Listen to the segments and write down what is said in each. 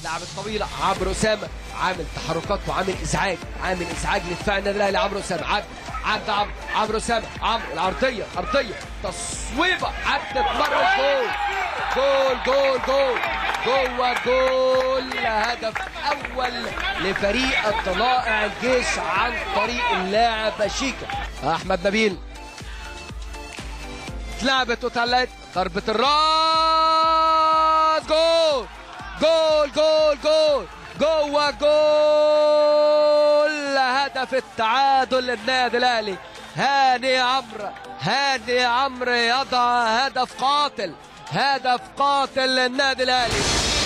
لعب الطويله عمرو اسامه عامل تحركات وعامل ازعاج عامل ازعاج لدفاع النادي الاهلي عمرو اسامه عدى عدى عمرو عمرو اسامه عمرو العرضيه ارضيه تصويبه عدت مره جول جول جول جول جوه جول هدف اول لفريق الطلائع الجيش عن طريق اللاعب شيكا احمد نبيل اتلعبت وطلعت ضربة الراس جول جول جول جول جوه جول هدف التعادل للنادي الاهلي هاني عمرو هاني عمرو يضع هدف قاتل هدف قاتل للنادي الاهلي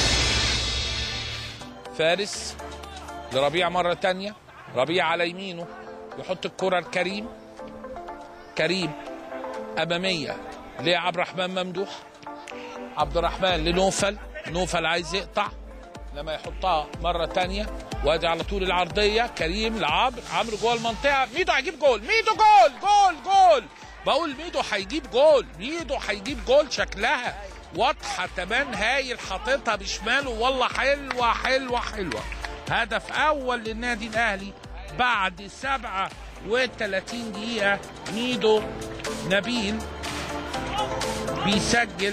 فارس لربيع مرة تانية ربيع على يمينه يحط الكرة لكريم كريم أمامية لعبد الرحمن ممدوح عبد الرحمن لنوفل نوفل عايز يقطع لما يحطها مرة تانية وادي على طول العرضية كريم لعمرو عمرو جوه المنطقة ميدو هيجيب جول ميدو جول جول جول بقول ميدو هيجيب جول ميدو هيجيب جول شكلها واضحة تمام هايل حاططها بشماله والله حلوة حلوة حلوة هدف أول للنادي الأهلي بعد 37 دقيقة ميدو نبيل بيسجل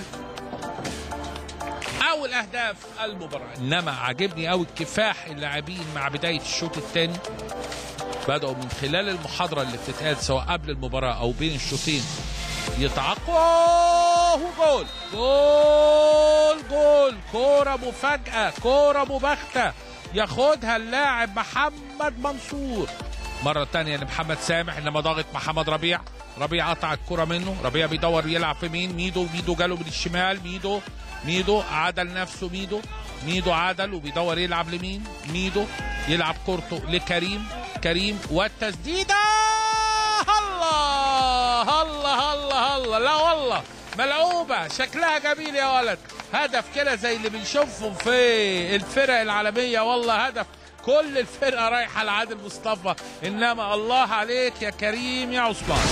اول اهداف المباراه انما عاجبني قوي كفاح اللاعبين مع بدايه الشوط الثاني بداوا من خلال المحاضره اللي بتتقال سواء قبل المباراه او بين الشوطين يتعاقبوا جول جول جول كوره مفاجاه كوره مباغته ياخدها اللاعب محمد منصور مرة تانية لمحمد سامح انما ضاغط محمد ربيع ربيع قطع الكرة منه ربيع بيدور يلعب في مين ميدو ميدو جاله من الشمال ميدو ميدو عدل نفسه ميدو ميدو عدل وبيدور يلعب لمين ميدو يلعب كورته لكريم كريم والتسديدة الله الله الله الله لا والله ملعوبة شكلها جميل يا ولد هدف كده زي اللي بنشوفهم في الفرق العالمية والله هدف كل الفرقة رايحة لعادل مصطفى إنما الله عليك يا كريم يا عثمان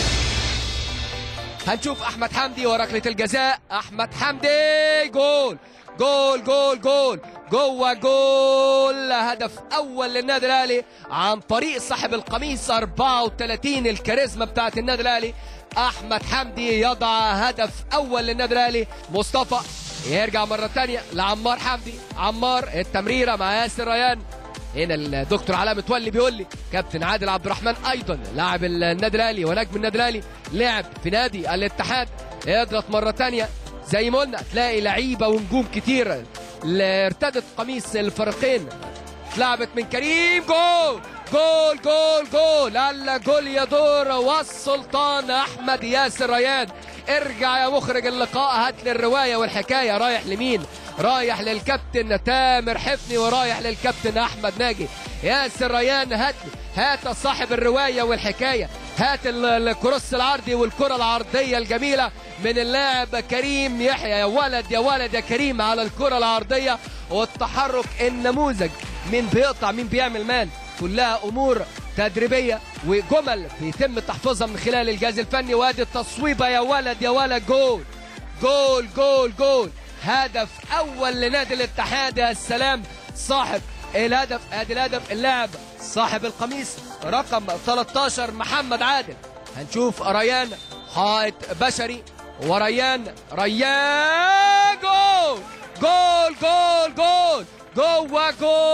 هنشوف احمد حمدي وركله الجزاء احمد حمدي جول جول جول جول جوه جول هدف اول للنادي الاهلي عن طريق صاحب القميص 34 الكاريزما بتاعت النادي الاهلي احمد حمدي يضع هدف اول للنادي الاهلي مصطفى يرجع مره ثانيه لعمار حمدي عمار التمريره مع ياسر ريان هنا الدكتور علاء متولي بيقول لي كابتن عادل عبد الرحمن ايضا لاعب النادي الاهلي ونجم النادي الاهلي لعب في نادي الاتحاد اضغط مره تانية زي ما قلنا تلاقي لعيبه ونجوم كتير اللي ارتدت قميص الفريقين اتلعبت من كريم جول جول جول جول هلا جول يدور والسلطان احمد ياسر ريان ارجع يا مخرج اللقاء هات لي الروايه والحكايه رايح لمين رايح للكابتن تامر حفني ورايح للكابتن احمد ناجي ياسر ريان هات لي هات صاحب الروايه والحكايه هات ال- الكروس العرضي والكره العرضيه الجميله من اللاعب كريم يحيى يا ولد يا ولد يا كريم على الكره العرضيه والتحرك النموذج مين بيقطع مين بيعمل مان كلها امور تدريبيه وجمل بيتم تحفيظها من خلال الجهاز الفني وادي التصويبه يا ولد يا ولد جول جول جول جول هدف اول لنادي الاتحاد يا السلام صاحب الهدف ادي الهدف اللاعب صاحب القميص رقم 13 محمد عادل هنشوف ريان حائط بشري وريان ريان جول جول جول جول جوه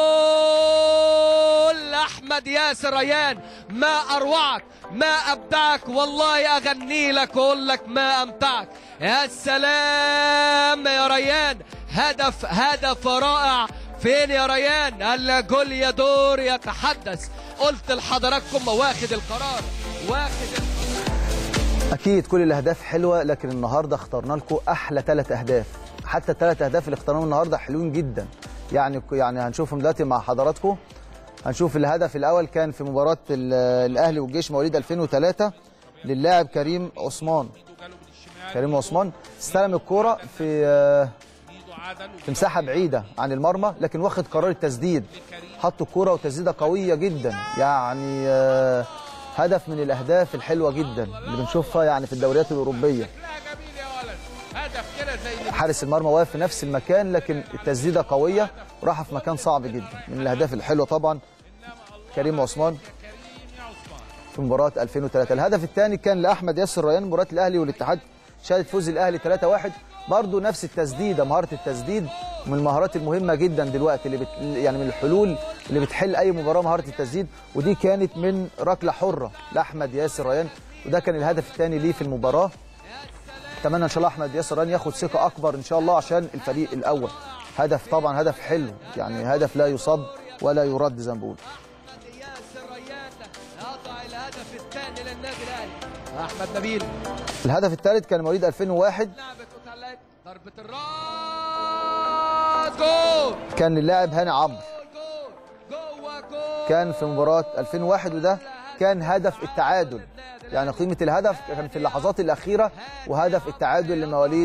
جول احمد ياسر ريان ما اروعك ما ابدعك والله اغني لك واقول لك ما امتعك يا سلام يا ريان هدف هدف رائع فين يا ريان الجول يدور يتحدث قلت لحضراتكم واخد القرار واخد القرار اكيد كل الاهداف حلوه لكن النهارده اخترنا لكم احلى ثلاث اهداف حتى الثلاث اهداف اللي اخترناهم النهارده حلوين جدا يعني يعني هنشوفهم دلوقتي مع حضراتكم هنشوف الهدف الاول كان في مباراه ال- الاهلي والجيش مواليد 2003 للاعب كريم عثمان كريم عثمان استلم الكوره في آه، في مساحه بعيده عن المرمى لكن واخد قرار التسديد حط الكوره وتسديده قويه جدا يعني آه، هدف من الاهداف الحلوه جدا اللي بنشوفها يعني في الدوريات الاوروبيه شكلها جميل يا ولد هدف كده زي اللي حارس المرمى واقف في نفس المكان لكن التسديده قويه وراح في مكان صعب جدا من الاهداف الحلوه طبعا كريم عثمان في مباراه 2003 الهدف الثاني كان لاحمد ياسر ريان مباراه الاهلي والاتحاد شهدت فوز الاهلي 3-1 برضه نفس التسديده مهاره التسديد من المهارات المهمه جدا دلوقتي اللي بت... يعني من الحلول اللي بتحل اي مباراه مهاره التسديد ودي كانت من ركله حره لاحمد ياسر ريان وده كان الهدف الثاني ليه في المباراه اتمنى ان شاء الله احمد ياسر ريان ياخد ثقه اكبر ان شاء الله عشان الفريق الاول هدف طبعا هدف حلو يعني هدف لا يصد ولا يرد زي ما بقول ياسر ريان قطع الهدف الثاني للنادي الاهلي احمد نبيل الهدف الثالث كان مواليد 2001 لعبت وتعلقت ضربه الراس جول كان للاعب هاني عمرو جول جوه جول كان في مباراة 2001 وده كان هدف التعادل يعني قيمة الهدف كان في اللحظات الأخيرة وهدف التعادل لمواليد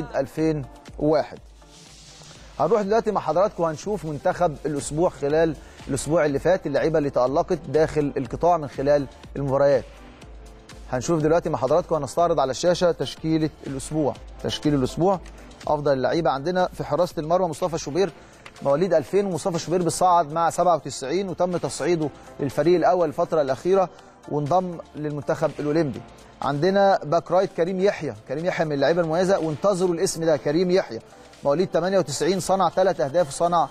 2001 هنروح دلوقتي مع حضراتكم هنشوف منتخب الأسبوع خلال الأسبوع اللي فات اللعيبة اللي تألقت داخل القطاع من خلال المباريات هنشوف دلوقتي مع حضراتكم هنستعرض على الشاشة تشكيلة الأسبوع تشكيل الأسبوع أفضل اللعيبة عندنا في حراسة المرمى مصطفى شوبير مواليد 2000 ومصطفى شوبير بيصعد مع 97 وتم تصعيده للفريق الأول الفترة الأخيرة وانضم للمنتخب الأولمبي عندنا باك رايت كريم يحيى كريم يحيى من اللعيبة المميزة وانتظروا الاسم ده كريم يحيى مواليد 98 صنع ثلاث أهداف وصنع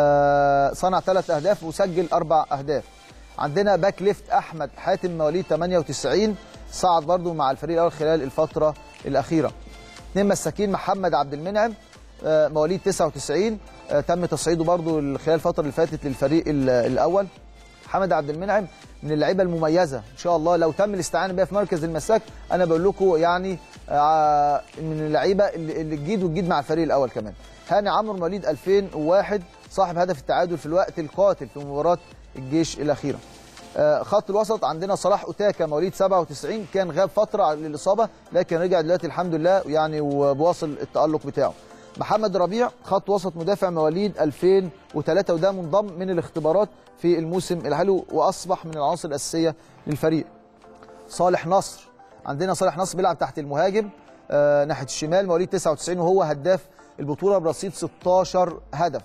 آه صنع ثلاث أهداف وسجل أربع أهداف عندنا باك ليفت احمد حاتم مواليد 98 صعد برضو مع الفريق الاول خلال الفتره الاخيره اثنين مساكين محمد عبد المنعم آه، مواليد 99 آه، تم تصعيده برضو خلال الفتره اللي فاتت للفريق ال- الاول محمد عبد المنعم من اللعيبه المميزه ان شاء الله لو تم الاستعانه بيها في مركز المساك انا بقول لكم يعني آه، من اللعيبه اللي اللي تجيد وتجيد مع الفريق الاول كمان هاني عمرو مواليد 2001 صاحب هدف التعادل في الوقت القاتل في مباراه الجيش الاخيره آه، خط الوسط عندنا صلاح اوتاكا مواليد 97 كان غاب فتره للاصابه لكن رجع دلوقتي الحمد لله يعني وبواصل التالق بتاعه محمد ربيع خط وسط مدافع مواليد 2003 وده منضم من الاختبارات في الموسم الحالي واصبح من العناصر الاساسيه للفريق صالح نصر عندنا صالح نصر بيلعب تحت المهاجم آه ناحيه الشمال مواليد 99 وهو هداف البطوله برصيد 16 هدف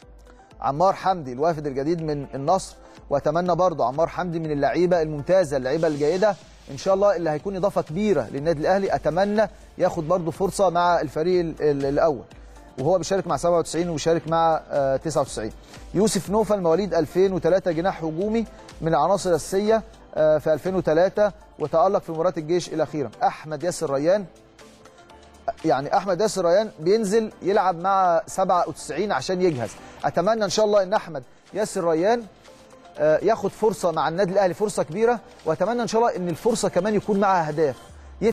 عمار حمدي الوافد الجديد من النصر واتمنى برضه عمار حمدي من اللعيبه الممتازه اللعيبه الجيده ان شاء الله اللي هيكون اضافه كبيره للنادي الاهلي اتمنى ياخد برضه فرصه مع الفريق ال- ال- الاول وهو بيشارك مع 97 وبيشارك مع آه، 99 يوسف نوفل مواليد 2003 جناح هجومي من العناصر الاساسيه آه، في 2003 وتالق في مباراه الجيش الاخيره احمد ياسر ريان يعني احمد ياسر ريان بينزل يلعب مع 97 عشان يجهز اتمنى ان شاء الله ان احمد ياسر ريان آه، ياخد فرصه مع النادي الاهلي فرصه كبيره واتمنى ان شاء الله ان الفرصه كمان يكون معها اهداف